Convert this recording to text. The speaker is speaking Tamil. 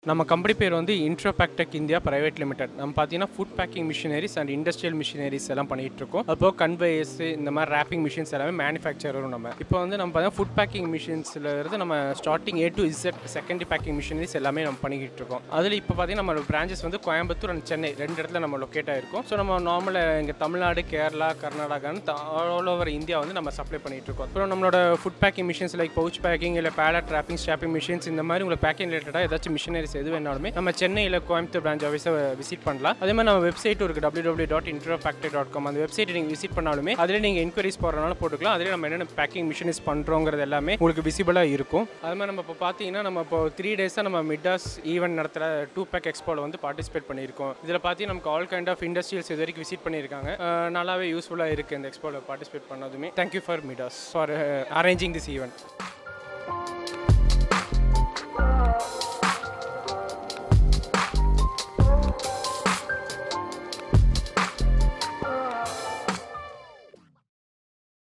நம்ம கம்பெனி பேர் வந்து இன்ட்ரோபேக்டெக் இந்தியா பிரைவேட் லிமிடெட் நம்ம பார்த்தீங்கன்னா food packing machineries and industrial machineries எல்லாம் பண்ணிட்டு இருக்கோம் அப்போ கன்வேயர்ஸ் இந்த மாதிரி ரேப்பிங் மிஷின்ஸ் எல்லாமே மேனுஃபேக்சரும் நம்ம இப்போ வந்து நம்ம பார்த்தீங்கன்னா ஃபுட் பேக்கிங் மிஷின்ஸில் இருந்து நம்ம starting A to Z secondary packing machineries எல்லாமே நம்ம பண்ணிக்கிட்டு இருக்கோம் அதில் இப்போ பார்த்தீங்கன்னா நம்ம பிரான்ச்சஸ் வந்து கோயம்புத்தூர் அண்ட் சென்னை ரெண்டு இடத்துல நம்ம லொக்கேட் ஆயிருக்கோம் ஸோ நம்ம நார்மலாக இங்கே தமிழ்நாடு கேரளா கர்நாடகான்னு ஆல் ஓவர் இந்தியா வந்து நம்ம சப்ளை பண்ணிட்டு இருக்கோம் அப்புறம் நம்மளோட food packing machines like pouch packing இல்லை பேலட் ட்ராப்பிங் ஸ்டாப்பிங் மிஷின்ஸ் இந்த மாதிரி உங்களுக்கு பேக்கிங் ரிலேட்டடாக ஏதாச்சும் மிஷினரிஸ் எது வேணாலுமே நம்ம சென்னையில் கோயம்புத்தூர் பிரான்ச் ஆஃபீஸை விசிட் பண்ணலாம் அதே மாதிரி நம்ம வெப்சைட் இருக்குது W W dot intro factory dot com அந்த வெப்சைட் நீங்கள் விசிட் பண்ணாலுமே அதில் நீங்கள் என்கொயரிஸ் போடுறதுனால போட்டுக்கலாம் அதில் நம்ம என்னென்ன பேக்கிங் மிஷின்ஸ் பண்ணுறோங்கிறது எல்லாமே உங்களுக்கு விசிபிளாக இருக்கும் அது மாதிரி நம்ம இப்போ பார்த்தீங்கன்னா நம்ம இப்போ த்ரீ டேஸாக நம்ம மிட்டாஸ் ஈவெண்ட் நடத்துகிற டூ பேக் எக்ஸ்போவில் வந்து பார்ட்டிசிபேட் பண்ணியிருக்கோம் இதில் பார்த்தீங்கன்னா நமக்கு ஆல் கைண்ட் ஆஃப் இண்டஸ்ட்ரியல்ஸ் இது வரைக்கும் விசிட் பண்ணியிருக்காங்க அஹ் நல்லாவே யூஸ்ஃபுல்லாக இருக்குது இந்த எக்ஸ்போவில் பார்ட்டிசிபேட் பண்ணதுமே thank you for Midas for arranging this event